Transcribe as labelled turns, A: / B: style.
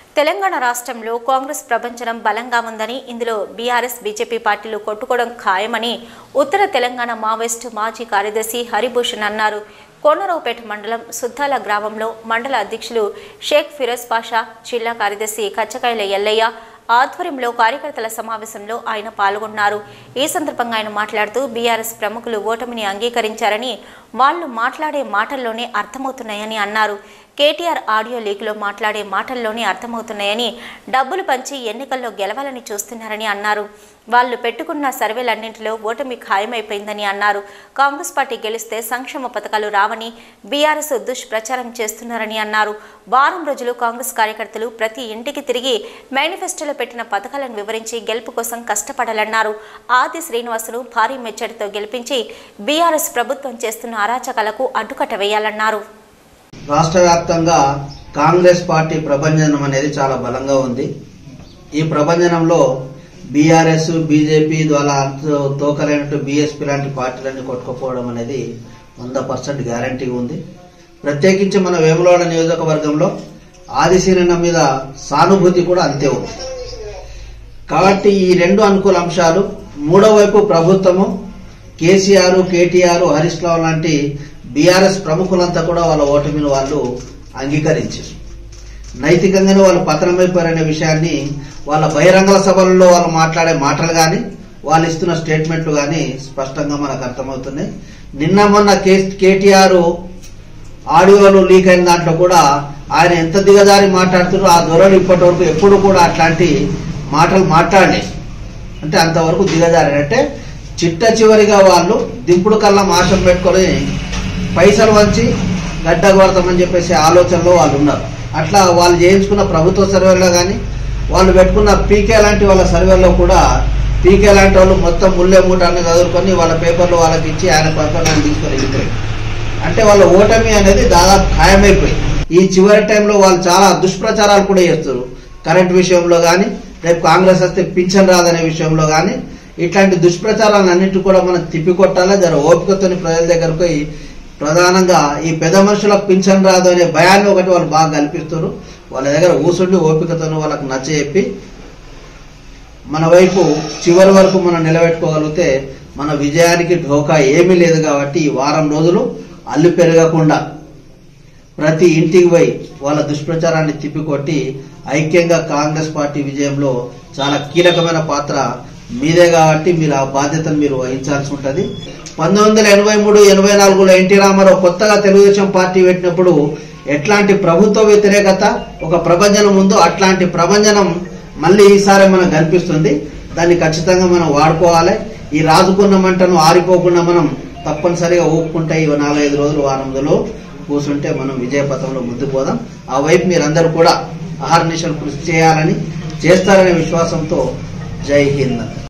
A: తెలంగాణ రాష్ట్రంలో కాంగ్రెస్ ప్రభంజనం బలంగా ఉందని ఇందులో బీఆర్ఎస్ బీజేపీ పార్టీలు కొట్టుకోవడం ఖాయమని ఉత్తర తెలంగాణ మావోయిస్టు మాజీ కార్యదర్శి హరిభూషణ్ అన్నారు కోనరావుపేట మండలం సుద్దాల గ్రామంలో మండల అధ్యక్షులు షేక్ ఫిరోజ్ పాషా జిల్లా కార్యదర్శి కచ్చకాయల ఎల్లయ్య ఆధ్వర్యంలో కార్యకర్తల సమావేశంలో ఆయన పాల్గొన్నారు ఈ సందర్భంగా ఆయన మాట్లాడుతూ బీఆర్ఎస్ ప్రముఖులు ఓటమిని అంగీకరించారని వాళ్ళు మాట్లాడే మాటల్లోనే అర్థమవుతున్నాయని అన్నారు కేటీఆర్ ఆడియో లీక్లో మాట్లాడే మాటల్లోనే అర్థమవుతున్నాయని డబ్బులు పంచి ఎన్నికల్లో గెలవాలని చూస్తున్నారని అన్నారు వాళ్ళు పెట్టుకున్న సర్వేలన్నింటిలో ఓటమి ఖాయమైపోయిందని అన్నారు కాంగ్రెస్ పార్టీ గెలిస్తే సంక్షేమ పథకాలు రావని బీఆర్ఎస్ దుష్ప్రచారం చేస్తున్నారని అన్నారు వారం రోజులు కాంగ్రెస్ కార్యకర్తలు ప్రతి ఇంటికి తిరిగి మేనిఫెస్టోలో పెట్టిన పథకాలను వివరించి గెలుపు కోసం కష్టపడాలన్నారు ఆది శ్రీనివాసును భారీ మెచ్చడితో గెలిపించి బీఆర్ఎస్ ప్రభుత్వం చేస్తున్న అరాచకాలకు అడ్డుకట్ట వేయాలన్నారు
B: రాష్ట్ర వ్యాప్తంగా కాంగ్రెస్ పార్టీ ప్రభంజనం అనేది చాలా బలంగా ఉంది ఈ ప్రభంజనంలో బీఆర్ఎస్ బీజేపీ ద్వారా తోకలైనట్టు బీఎస్పీ లాంటి పార్టీలన్నీ కొట్టుకుపోవడం అనేది వంద పర్సెంట్ గ్యారంటీ ఉంది ప్రత్యేకించి మన వేములవాడ నియోజకవర్గంలో ఆదిశీరణ మీద సానుభూతి కూడా అంతే ఉంది కాబట్టి ఈ రెండు అనుకూల అంశాలు మూడో వైపు ప్రభుత్వము కేసీఆర్ కేటీఆర్ హరీష్ రావు లాంటి బీఆర్ఎస్ ప్రముఖులంతా కూడా వాళ్ళ ఓటమిని వాళ్ళు అంగీకరించారు నైతికంగానే వాళ్ళు పతనమైపోయారనే విషయాన్ని వాళ్ళ బహిరంగ సభలలో వాళ్ళు మాట్లాడే మాటలు కానీ వాళ్ళు ఇస్తున్న స్టేట్మెంట్లు కానీ స్పష్టంగా మనకు అర్థమవుతున్నాయి నిన్న మొన్న కే కేటీఆర్ ఆడియోలు లీక్ అయిన దాంట్లో కూడా ఆయన ఎంత దిగజారి మాట్లాడుతున్నారో ఆ దొరలు ఇప్పటి వరకు ఎప్పుడు కూడా అట్లాంటి మాటలు మాట్లాడలేదు అంటే అంతవరకు దిగజారి అంటే చిట్ట చివరిగా వాళ్ళు దింపుడు కల్లా మాషం పెట్టుకొని పైసలు వంచి గడ్డ కొడతామని చెప్పేసి ఆలోచనలో వాళ్ళు ఉన్నారు అట్లా వాళ్ళు చేయించుకున్న ప్రభుత్వ సర్వేలో కానీ వాళ్ళు పెట్టుకున్న పీకే లాంటి వాళ్ళ సర్వేలో కూడా పీకే లాంటి వాళ్ళు మొత్తం ముల్లె మూట అన్ని చదువుకొని వాళ్ళ పేపర్లు వాళ్ళకి ఇచ్చి ఆయన పేపర్లను తీసుకొని వెళ్ళిపోయారు అంటే వాళ్ళ ఓటమి అనేది దాదాపు ఖాయమైపోయింది ఈ చివరి టైంలో వాళ్ళు చాలా దుష్ప్రచారాలు కూడా చేస్తారు కరెంట్ విషయంలో కానీ రేపు కాంగ్రెస్ వస్తే పింఛన్ రాదనే విషయంలో కానీ ఇట్లాంటి దుష్ప్రచారాలను అన్నింటి కూడా మనం తిప్పికొట్టాలా జర ఓపికతోని ప్రజల దగ్గరకు పోయి ప్రధానంగా ఈ పెద్ద మనుషులకు పింఛన్ రాదు అనే భయాన్ని ఒకటి వాళ్ళు బాగా కల్పిస్తారు వాళ్ళ దగ్గర ఊసుండి ఓపికతోని వాళ్ళకి నచ్చజెప్పి మన వైపు చివరి వరకు మనం నిలబెట్టుకోగలిగితే మన విజయానికి ఢోకా ఏమీ లేదు కాబట్టి ఈ వారం రోజులు అల్లు పెరగకుండా ప్రతి ఇంటికి పోయి వాళ్ళ దుష్ప్రచారాన్ని తిప్పికొట్టి ఐక్యంగా కాంగ్రెస్ పార్టీ విజయంలో చాలా కీలకమైన పాత్ర మీదే కాబట్టి మీరు ఆ బాధ్యతను మీరు వహించాల్సి ఉంటుంది పంతొమ్మిది వందల ఎనభై మూడు ఎనభై నాలుగులో ఎన్టీ రామారావు కొత్తగా తెలుగుదేశం పార్టీ పెట్టినప్పుడు ఎట్లాంటి ప్రభుత్వ వ్యతిరేకత ఒక ప్రభంజనం ఉందో అట్లాంటి ప్రభంజనం మళ్ళీ ఈసారి మనకు కనిపిస్తుంది దాన్ని ఖచ్చితంగా మనం వాడుకోవాలి ఈ రాజుకున్న మంటను ఆరిపోకుండా మనం తప్పనిసరిగా ఊపుకుంటే ఈ నాలుగైదు రోజులు వారం రోజులు కూర్చుంటే మనం విజయపథంలో ముందుకు పోదాం ఆ వైపు మీరందరూ కూడా ఆహార నిశలు కృషి చేయాలని చేస్తారనే విశ్వాసంతో జై హింద్